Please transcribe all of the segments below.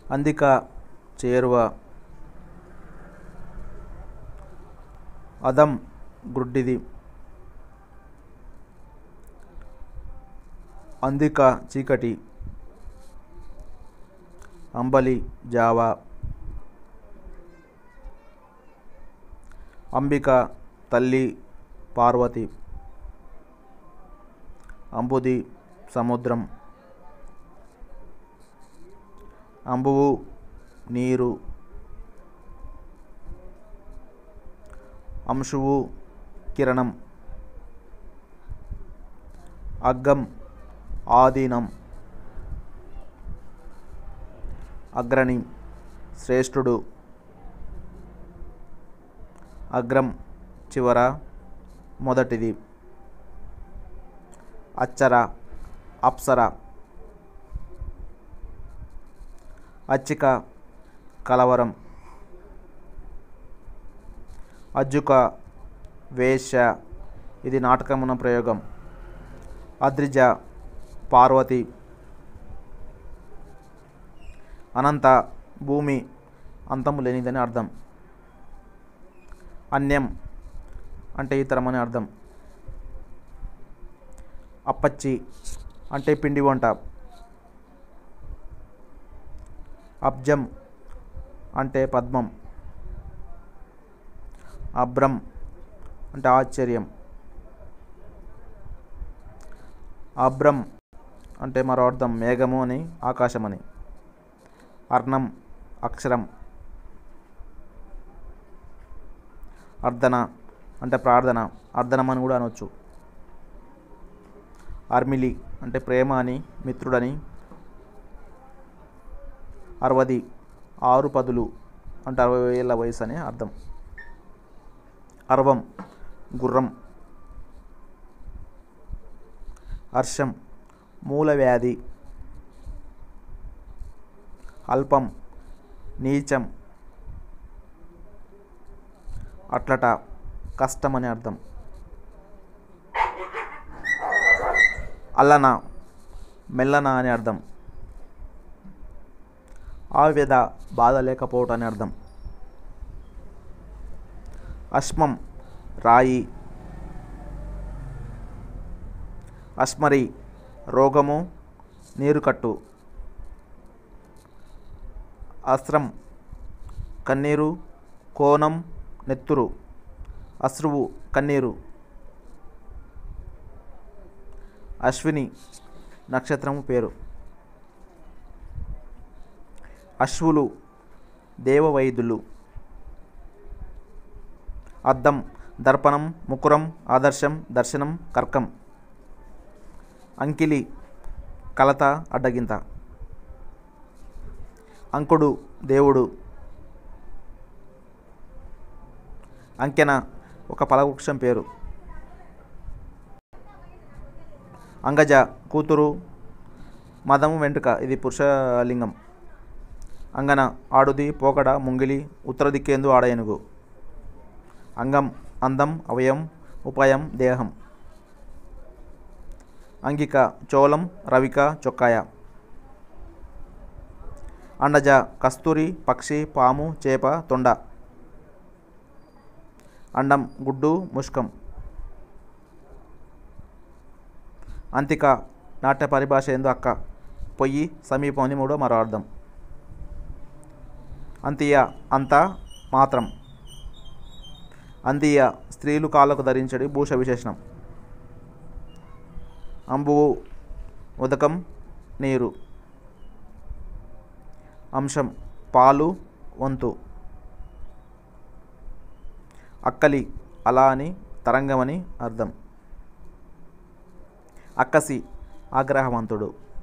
అందిక చేరువ అదం గ్రుడ్డిది అందిక చీకటి అంబలి జావ అంబిక తల్లి పార్వతి అంబుది సముద్రం అంబువు నీరు అంశువు కిరణం అగ్గం ఆధీనం అగ్రణి శ్రేష్ఠుడు అగ్రం చివర మొదటిది అచ్చర అప్సర అచ్చిక కలవరం అజ్జుక వేశ్య ఇది నాటకమున ప్రయోగం అద్రిజ పార్వతి అనంత భూమి అంతము లేనిదని అర్థం అన్యం అంటే ఇతరమని అర్థం అప్పచ్చి అంటే పిండి వంట అబ్జం అంటే పద్మం అభ్రం అంటే ఆశ్చర్యం అభ్రం అంటే మరో అర్థం మేఘము అని ఆకాశం అని అర్ణం అక్షరం అర్ధన అంటే ప్రార్థన అర్ధనం అని కూడా అనొచ్చు అర్మిలి అంటే ప్రేమ అని మిత్రుడని అరవది ఆరు పదులు అంటే అరవై ఏళ్ళ వయసు అని అర్థం అర్వం గుర్రం హర్షం మూలవ్యాధి అల్పం నీచం అట్లట కష్టం అని అర్థం అల్లన మెల్లన అని అర్థం ఆవ్యధ బాధ లేకపోవటం అని అర్థం అశ్మం రాయి అస్మరి రోగము నీరుకట్టు అస్త్రం కన్నీరు కోణం నెత్తురు అశ్రువు కన్నీరు అశ్విని నక్షత్రము పేరు అశ్వులు దేవవైద్యులు అద్దం దర్పణం ముకురం ఆదర్శం దర్శనం కర్కం అంకిలి కలత అడ్డగింత అంకుడు దేవుడు అంకెన ఒక ఫలవృక్షం పేరు అంగజ కూతురు మదము వెంట్రుక ఇది పురుషలింగం అంగన ఆడుది పోకడ ముంగిలి ఉత్తర దిక్కేందు ఆడయనుగు అంగం అందం అవయం ఉపాయం దేహం అంగిక చోళం రవిక చొక్కాయ అండజ కస్తూరి పక్షి పాము చేప తొండ అండం గుడ్డు ముష్కం అంతిక నాట్య పరిభాష ఎందు అక్క పొయ్యి సమీపం అని మూడో మరో అర్థం అంతియ అంత మాత్రం అందియ స్త్రీలు కాళ్ళకు ధరించడి భూష విశేషణం అంబువు ఉదకం నీరు అంశం పాలు వంతు అక్కలి అలా అని తరంగమని అర్థం అక్కసి ఆగ్రహవంతుడు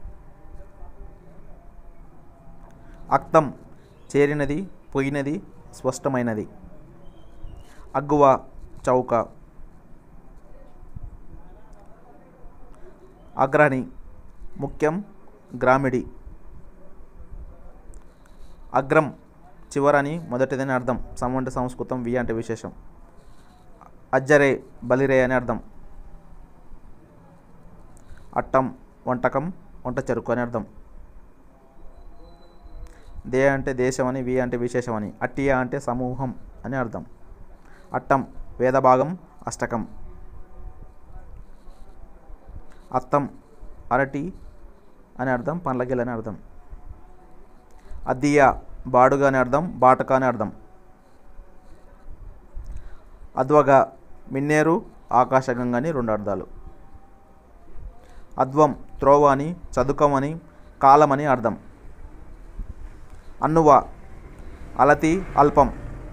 అక్తం చేరినది పోయినది స్పష్టమైనది అగ్గువ చౌక అగ్రణి ముఖ్యం గ్రామిడి అగ్రం చివరని మొదటిదని అర్థం సమ అంటే సంస్కృతం వి అంటే విశేషం అజ్జరే బలిరే అని అర్థం అట్టం వంటకం వంట చెరుకు అని అర్థం దే అంటే దేశం అని వి అంటే విశేషం అని అట్టియ అంటే సమూహం అని అర్థం అట్టం వేదభాగం అష్టకం అత్తం అరటి అని అర్థం పండ్లగిల్ అని అర్థం అద్దియ బాడుగా అని అర్థం బాటక అని అర్థం అద్వగ మిన్నేరు ఆకాశగంగ అని రెండు అర్థాలు అద్వం త్రోవ అని చదుకమని కాలమని అర్థం అన్నువ అలతి అల్పం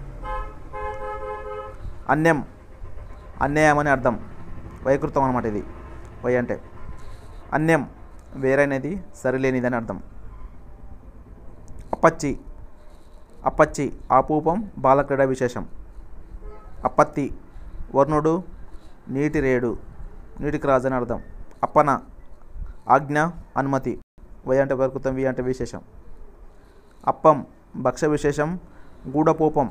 అన్యం అన్యాయం అని అర్థం వైకృతం అనమాట ఇది వై అంటే అన్యం వేరైనది సరిలేనిదని అర్థం అప్పచ్చి అప్పచ్చి ఆపూపం బాలక్రీడా విశేషం అప్పత్తి వర్ణుడు నీటి రేడు నీటికి రాజు అని అర్థం అప్పన ఆజ్ఞ అనుమతి వై అంటే వైకృతం వి అంటే విశేషం అప్పం భక్ష్య విశేషం గూడపోపం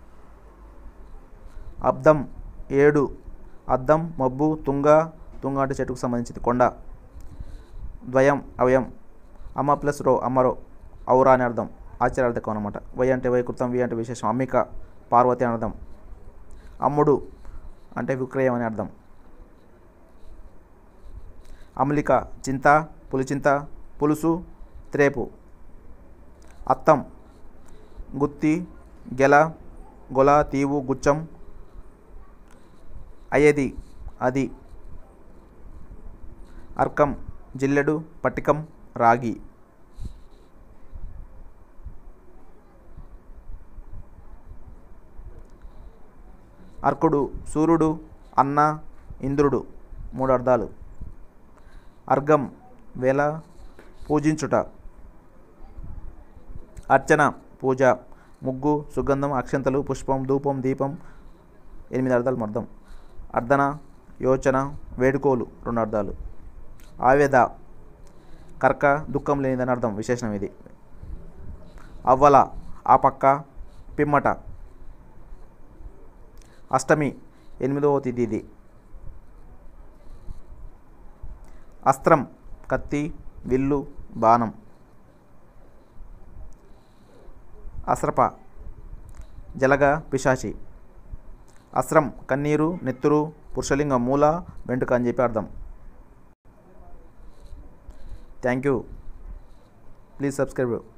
అబ్దం ఏడు అద్దం మబ్బు తుంగ తుంగ అంటే చెట్టుకు సంబంధించింది కొండ ద్వయం అవయం అమ్మ ప్లస్ రో అమ్మరో ఔరా అని అర్థం ఆశ్చర్యార్థకం అనమాట వై అంటే వైకృతం వి అంటే విశేషం అమ్మిక పార్వతి అని అర్థం అమ్ముడు అంటే విక్రయం అని అర్థం అమలిక చింత పులిచింత పులుసు త్రేపు అత్తం గుత్తి గెల గొల తీవు గుచ్చం అయ్యేది అది అర్కం జిల్లెడు పట్టికం రాగి అర్కుడు సూర్యుడు అన్న ఇంద్రుడు మూడు అర్థాలు అర్ఘం వేల పూజించుట అర్చన పూజ ముగ్గు సుగంధం అక్షంతలు పుష్పం ధూపం దీపం ఎనిమిది అర్థాలు అర్థం అర్ధన యోచన వేడుకోలు రెండు అర్థాలు ఆవేద కర్క దుఃఖం లేనిదని అర్థం విశేషణం ఇది అవ్వల ఆ పక్క పిమ్మట అష్టమి ఎనిమిదవ తిథి ఇది అస్త్రం కత్తి విల్లు బాణం అస్రప జలగ పిశాచి అస్త్రం కన్నీరు నెత్తురు పురుషలింగం మూల వెంటుక అని చెప్పి అర్థం థ్యాంక్ యూ ప్లీజ్ సబ్స్క్రైబ్